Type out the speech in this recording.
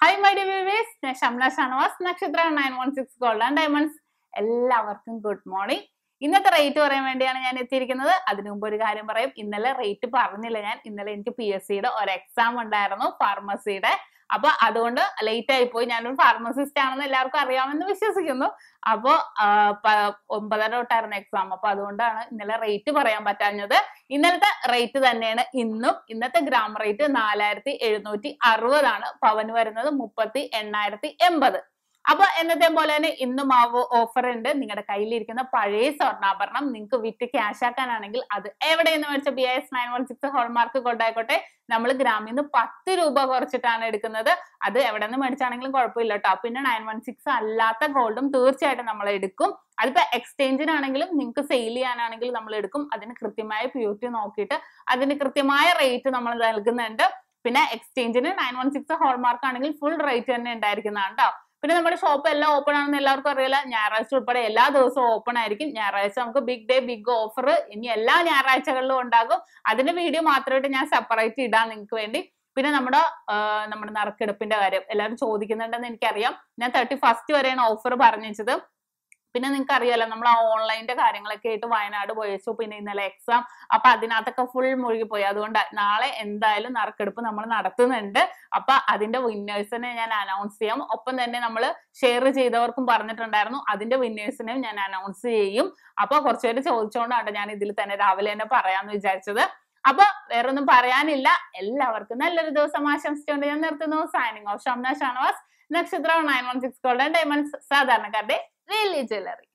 hi my dear viewers ഞാൻ Shamna Shanavas Nakshatra nine one six gold and diamonds എല്ലാവർക്കും good morning ഇന്നത്തെ rate പറയാൻ വേണ്ടിയാണ് ഞാൻ എത്തിയിരിക്കുന്നത് അതിനു മുമ്പ് ഒരു കാര്യം പറയും ഇന്നലെ റേറ്റ് പറഞ്ഞില്ല ഞാൻ ഇന്നലെ എനിക്ക് പി എസ് സിയുടെ ഒരു എക്സാം ഉണ്ടായിരുന്നു ഫാർമസിയുടെ അപ്പൊ അതുകൊണ്ട് ലേറ്റ് ആയി പോയി ഞാനൊരു ഫാർമസിസ്റ്റ് ആണെന്ന് എല്ലാവർക്കും അറിയാമെന്ന് വിശ്വസിക്കുന്നു അപ്പോ ആ, പ- ഒമ്പതര തൊട്ടായിരുന്നു എക്സാം അപ്പൊ അതുകൊണ്ടാണ് ഇന്നലെ റേറ്റ് പറയാൻ പറ്റാഞ്ഞത് ഇന്നലത്തെ റേറ്റ് തന്നെയാണ് ഇന്നും ഇന്നത്തെ ഗ്രാം റേറ്റ് നാലായിരത്തി എഴുന്നൂറ്റി അറുപതാണ് പവന് വരുന്നത് മുപ്പത്തി എണ്ണായിരത്തി എൺപത് അപ്പൊ എന്നത്തെ പോലെ തന്നെ ഇന്നും ആ ഓഫർ ഉണ്ട് നിങ്ങളുടെ കയ്യിലിരിക്കുന്ന പഴയ സ്വർണ്ണാഭരണം നിങ്ങൾക്ക് വിറ്റ് ക്യാഷ് ആക്കാനാണെങ്കിൽ അത് എവിടെയെന്ന് മേടിച്ച B S nine one six hallmark കൊണ്ടായിക്കോട്ടെ നമ്മൾ ഗ്രാമിൽ നിന്ന് പത്ത് രൂപ കുറച്ചിട്ടാണ് എടുക്കുന്നത് അത് എവിടെ നിന്ന് മേടിച്ചാണെങ്കിലും കുഴപ്പമില്ല കേട്ടോ പിന്നെ നയൻ വൺ സിക്സ് അല്ലാത്ത ഗോൾഡും തീർച്ചയായിട്ടും നമ്മൾ എടുക്കും അതിപ്പോ എക്സ്ചേഞ്ചിനാണെങ്കിലും നിങ്ങൾക്ക് സെയിൽ ചെയ്യാനാണെങ്കിലും നമ്മൾ എടുക്കും അതിന് കൃത്യമായ പ്യൂരിറ്റി നോക്കിയിട്ട് അതിന് കൃത്യമായ റേറ്റ് നമ്മൾ നൽകുന്നുണ്ട് പിന്നെ എക്സ്ചേഞ്ചിന് നയൻ വൺ സിക്സ് ഹോൾമാർക്ക് ആണെങ്കിൽ ഫുൾ റേറ്റ് തന്നെ ഉണ്ടായിരിക്കുന്നതാണ് കേട്ടോ പിന്നെ നമ്മുടെ ഷോപ്പ് എല്ലാം ഓപ്പൺ ആണെന്ന് എല്ലാവർക്കും അറിയില്ല ഞായറാഴ്ച ഉൾപ്പെടെ എല്ലാ ദിവസവും ഓപ്പൺ ആയിരിക്കും ഞായറാഴ്ച നമുക്ക് ബിഗ് ഡേ ബിഗ് ഓഫർ ഇനി എല്ലാ ഞായറാഴ്ചകളിലും ഉണ്ടാകും അതിന്റെ വീഡിയോ മാത്രമായിട്ട് ഞാൻ സെപ്പറേറ്റ് ഇടാം നിങ്ങൾക്ക് വേണ്ടി പിന്നെ നമ്മുടെ ആ, നമ്മുടെ നറുക്കെടുപ്പിന്റെ കാര്യം എല്ലാവരും ചോദിക്കുന്നുണ്ടെന്ന് എനിക്കറിയാം ഞാൻ തേർട്ടി ഫസ്റ്റ് വരെയാണ് ഓഫർ പറഞ്ഞു വെച്ചത് പിന്നെ നിങ്ങൾക്ക് അറിയാലോ നമ്മൾ ആ ഓൺലൈനിന്റെ കാര്യങ്ങളൊക്കെ ആയിട്ട് വയനാട് പോയി വെച്ചു പിന്നെ ഇന്നലെ എക്സാം അപ്പൊ അതിനകത്തൊക്കെ ഫുൾ മുഴുകിപ്പോയി അതുകൊണ്ട് നാളെ എന്തായാലും നറുക്കെടുപ്പ് നമ്മൾ നടത്തുന്നുണ്ട് അപ്പൊ അതിന്റെ വിന്നേഴ്സിനെ ഞാൻ അനൗൺസ് ചെയ്യാം ഒപ്പം തന്നെ നമ്മൾ ഷെയർ ചെയ്തവർക്കും പറഞ്ഞിട്ടുണ്ടായിരുന്നു അതിന്റെ വിന്നേഴ്സിനെയും ഞാൻ അനൗൺസ് ചെയ്യും അപ്പൊ കുറച്ചുപേര് ചോദിച്ചുകൊണ്ടാണ് ഞാൻ ഇതിൽ തന്നെ രാവിലെ തന്നെ പറയാന്ന് വിചാരിച്ചത് അപ്പൊ വേറൊന്നും പറയാനില്ല എല്ലാവർക്കും നല്ലൊരു ദിവസം ആശംസിച്ചുകൊണ്ട് ഞാൻ നിർത്തുന്നു signing off Shamna Shanavas Nakshatra nine one six golden diamonds സാധാരണക്കാരുടെ വലിയ ജ്വല്ലറി